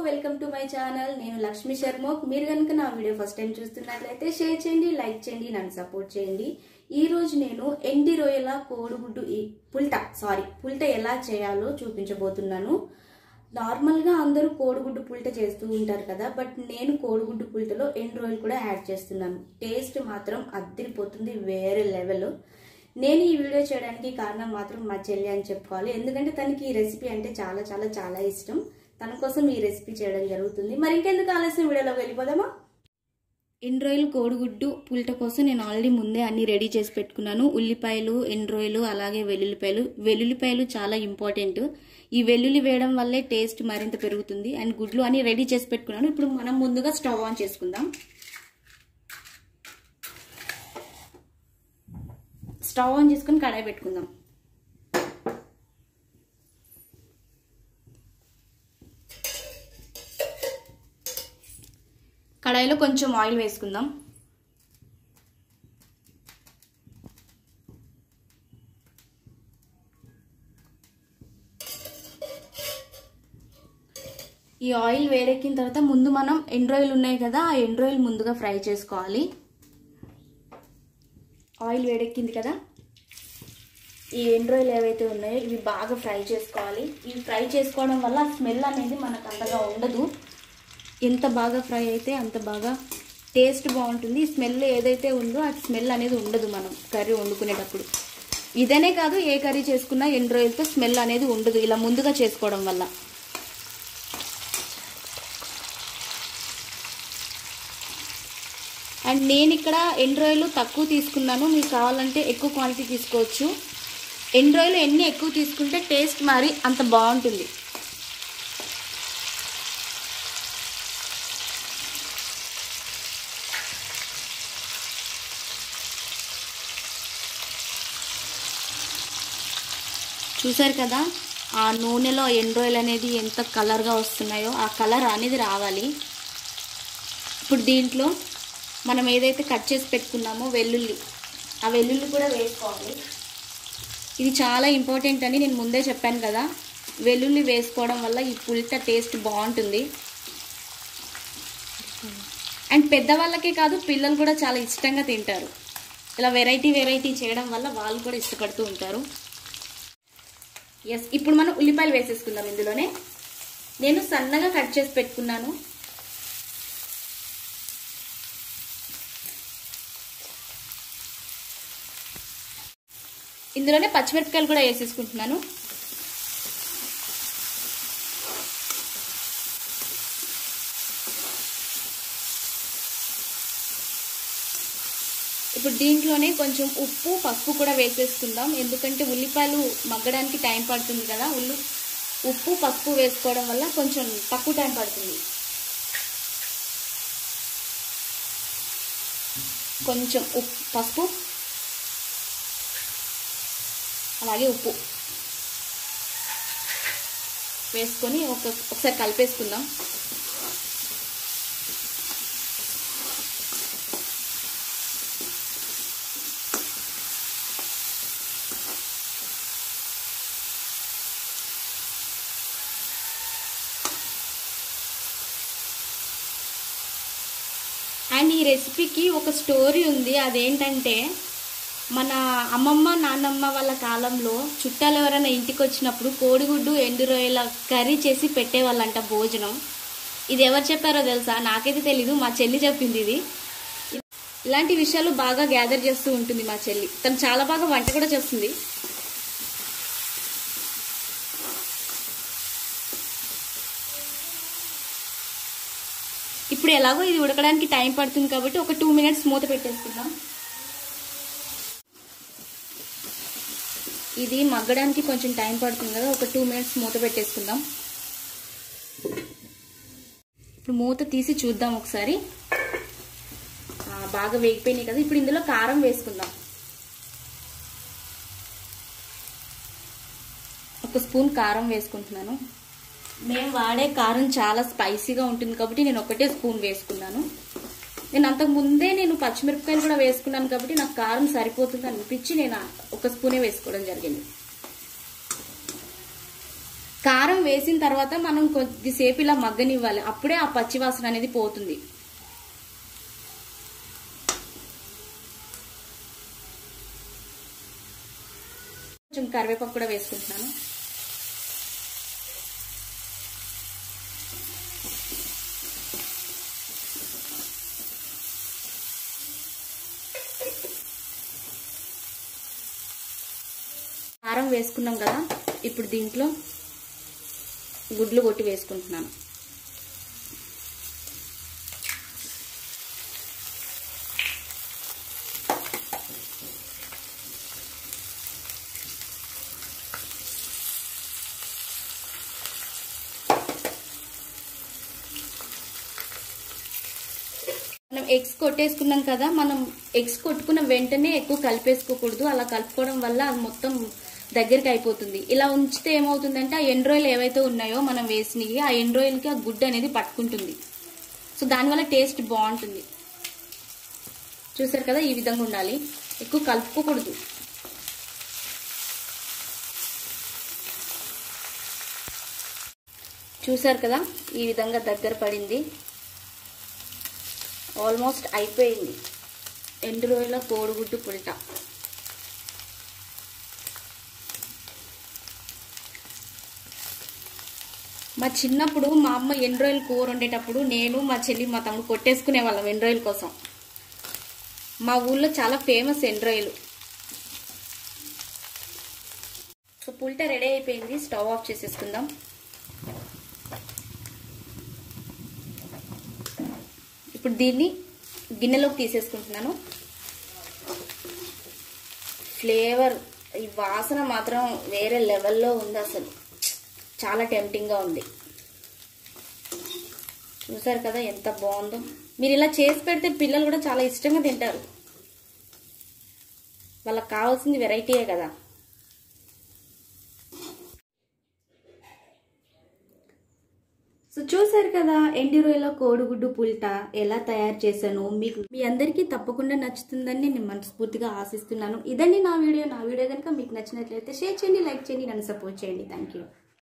welcome to my channel నేను లక్ష్మి శర్మ మీరు కనుక నా వీడియో ఫస్ట్ టైం చూస్తున్నట్లయితే షేర్ చేయండి లైక్ చేయండి నన్ను సపోర్ట్ చేయండి ఈ రోజు నేను ఎండి రొయ్యల కోడిగుడ్డు ఈ పుల్ట సారీ పుల్ట ఎలా చేయాలో చూపించబోతున్నాను నార్మల్గా అందరూ కోడిగుడ్డు పుల్ట చేస్తూ ఉంటారు కదా బట్ నేను కోడిగుడ్డు పుల్టలో ఎండు రొయ్యలు కూడా యాడ్ చేస్తున్నాను టేస్ట్ మాత్రం అద్దరిపోతుంది వేరే లెవెల్ నేను ఈ వీడియో చేయడానికి కారణం మాత్రం మా చెల్లి అని చెప్పుకోవాలి ఎందుకంటే తనకి ఈ రెసిపీ అంటే చాలా చాలా చాలా ఇష్టం తన కోసం ఈ రెసిపీ చేయడం జరుగుతుంది మరి ఇంకెందుకు ఆలస్యం వీడియోలోకి వెళ్ళిపోదామా ఎండ్రాయిల్ కోడిగుడ్డు పుల్ట కోసం నేను ఆల్రెడీ ముందే అన్ని రెడీ చేసి పెట్టుకున్నాను ఉల్లిపాయలు ఎండ్రాయిలు అలాగే వెల్లుల్లిపాయలు వెల్లుల్లిపాయలు చాలా ఇంపార్టెంట్ ఈ వెల్లుల్లి వేయడం వల్లే టేస్ట్ మరింత పెరుగుతుంది అండ్ గుడ్లు అన్ని రెడీ చేసి పెట్టుకున్నాను ఇప్పుడు మనం ముందుగా స్టవ్ ఆన్ చేసుకుందాం స్టవ్ ఆన్ చేసుకుని కడాయి పెట్టుకుందాం కడాయిలో కొంచెం ఆయిల్ వేసుకుందాం ఈ ఆయిల్ వేడెక్కిన తర్వాత ముందు మనం ఎండ్రాయిల్ ఉన్నాయి కదా ఆ ఎండ్రాయిల్ ముందుగా ఫ్రై చేసుకోవాలి ఆయిల్ వేడెక్కింది కదా ఈ ఎండ్రాయిల్ ఏవైతే ఉన్నాయో ఇవి బాగా ఫ్రై చేసుకోవాలి ఇవి ఫ్రై చేసుకోవడం వల్ల స్మెల్ అనేది మనకు అంతగా ఉండదు ఎంత బాగా ఫ్రై అయితే అంత బాగా టేస్ట్ బాగుంటుంది స్మెల్ ఏదైతే ఉందో ఆ స్మెల్ అనేది ఉండదు మనం కర్రీ వండుకునేటప్పుడు ఇదనే కాదు ఏ కర్రీ చేసుకున్నా ఎండు రోజులతో స్మెల్ అనేది ఉండదు ఇలా ముందుగా చేసుకోవడం వల్ల అండ్ నేను ఇక్కడ ఎండ్రాయిలు తక్కువ తీసుకున్నాను మీకు కావాలంటే ఎక్కువ క్వాంటిటీ తీసుకోవచ్చు ఎండ్రాయిలు ఎన్ని ఎక్కువ తీసుకుంటే టేస్ట్ మరి అంత బాగుంటుంది చూసారు కదా ఆ నూనెలో ఎండ్రాయిల్ అనేది ఎంత కలర్గా వస్తున్నాయో ఆ కలర్ అనేది రావాలి ఇప్పుడు దీంట్లో మనం ఏదైతే కట్ చేసి పెట్టుకున్నామో వెల్లుల్లి ఆ వెల్లుల్లి కూడా వేసుకోవాలి ఇది చాలా ఇంపార్టెంట్ అని నేను ముందే చెప్పాను కదా వెల్లుల్లి వేసుకోవడం వల్ల ఈ పుల్ట టేస్ట్ బాగుంటుంది అండ్ పెద్దవాళ్ళకే కాదు పిల్లలు కూడా చాలా ఇష్టంగా తింటారు ఇలా వెరైటీ వెరైటీ చేయడం వల్ల వాళ్ళు కూడా ఇష్టపడుతూ ఉంటారు ఎస్ ఇప్పుడు మనం ఉల్లిపాయలు వేసేసుకుందాం ఇందులోనే నేను సన్నగా కట్ చేసి పెట్టుకున్నాను ఇందులోనే పచ్చిమిరపకాయలు కూడా వేసేసుకుంటున్నాను ఇప్పుడు దీంట్లోనే కొంచెం ఉప్పు పసుపు కూడా వేసేసుకుందాం ఎందుకంటే ఉల్లిపాయలు మగ్గడానికి టైం పడుతుంది కదా ఉల్లి ఉప్పు పసుపు వేసుకోవడం వల్ల కొంచెం తక్కువ టైం పడుతుంది కొంచెం ఉప్పు పసుపు అలాగే ఉప్పు వేసుకొని ఒక ఒకసారి కలిపేసుకుందాం అండ్ ఈ రెసిపీకి ఒక స్టోరీ ఉంది అదేంటంటే మన అమ్మమ్మ నాన్నమ్మ వాళ్ళ కాలంలో చుట్టాలు ఎవరైనా ఇంటికి వచ్చినప్పుడు కోడిగుడ్డు ఎండు రొయ్యల కర్రీ చేసి పెట్టేవాళ్ళంట భోజనం ఇది ఎవరు చెప్పారో తెలుసా నాకైతే తెలీదు మా చెల్లి చెప్పింది ఇది ఇలాంటి విషయాలు బాగా గ్యాదర్ చేస్తూ ఉంటుంది మా చెల్లి తను చాలా బాగా వంట కూడా చేస్తుంది ఇప్పుడు ఎలాగో ఇది ఉడకడానికి టైం పడుతుంది కాబట్టి ఒక టూ మినిట్స్ మూత పెట్టేసుకుందాం ఇది మగ్గడానికి కొంచెం టైం పడుతుంది కదా ఒక టూ మినిట్స్ మూత పెట్టేసుకుందాం ఇప్పుడు మూత తీసి చూద్దాం ఒకసారి బాగా వేగిపోయినాయి కదా ఇప్పుడు ఇందులో కారం వేసుకుందాం ఒక స్పూన్ కారం వేసుకుంటున్నాను మేము వాడే కారం చాలా స్పైసీగా ఉంటుంది కాబట్టి నేను ఒకటే స్పూన్ వేసుకున్నాను నేను అంతకు ముందే నేను పచ్చిమిరపకాయలు కూడా వేసుకున్నాను కాబట్టి నాకు కారం సరిపోతుంది అనిపించి నేను ఒక స్పూనే వేసుకోవడం జరిగింది కారం వేసిన తర్వాత మనం కొద్దిసేపు ఇలా మగ్గనివ్వాలి అప్పుడే ఆ పచ్చి వాసన అనేది పోతుంది కొంచెం కరివేపాకు కూడా వేసుకుంటున్నాను కారం వేసుకున్నాం కదా ఇప్పుడు దీంట్లో గుడ్లు కొట్టి వేసుకుంటున్నాను మనం ఎగ్స్ కొట్టేసుకున్నాం కదా మనం ఎగ్స్ కొట్టుకున్న వెంటనే ఎక్కువ కలిపేసుకోకూడదు అలా కలుపుకోవడం వల్ల అది మొత్తం దగ్గరికి అయిపోతుంది ఇలా ఉంచితే ఏమవుతుందంటే ఆ ఎండ్రాయిల్ ఏవైతే ఉన్నాయో మనం వేసినవి ఆ ఎండ్రాయిల్కి ఆ గుడ్డు అనేది పట్టుకుంటుంది సో దానివల్ల టేస్ట్ బాగుంటుంది చూసారు కదా ఈ విధంగా ఉండాలి ఎక్కువ కలుపుకోకూడదు చూసారు కదా ఈ విధంగా దగ్గర పడింది ఆల్మోస్ట్ అయిపోయింది ఎండు రోజుల కోడిగుడ్డు పుల్ట మా చిన్నప్పుడు మా అమ్మ ఎండ్రాయిల్ కూర వండేటప్పుడు నేను మా చెల్లి మా తమ్ముడు కొట్టేసుకునే వాళ్ళం ఎండ్రాయిల్ కోసం మా ఊళ్ళో చాలా ఫేమస్ ఎండ్రాయిల్ సో పుల్ట రెడీ అయిపోయింది స్టవ్ ఆఫ్ చేసేసుకుందాం ఇప్పుడు దీన్ని గిన్నెలోకి తీసేసుకుంటున్నాను ఫ్లేవర్ ఈ వాసన మాత్రం వేరే లెవెల్లో ఉంది అసలు చాలా టెంప్టింగ్గా ఉంది చూసారు కదా ఎంత బాగుందో మీరు ఇలా చేసి పెడితే పిల్లలు కూడా చాలా ఇష్టంగా తింటారు వాళ్ళకి కావాల్సింది వెరైటీయే కదా సో చూసారు కదా ఎండి రొయ్యల కోడిగుడ్డు పుల్ట ఎలా తయారు చేశాను మీకు మీ అందరికీ తప్పకుండా నచ్చుతుందని నేను మనస్ఫూర్తిగా ఆశిస్తున్నాను ఇదండి నా వీడియో నా వీడియో కనుక మీకు నచ్చినట్లయితే షేర్ చేయండి లైక్ చేయండి నన్ను సపోర్ట్ చేయండి థ్యాంక్ యూ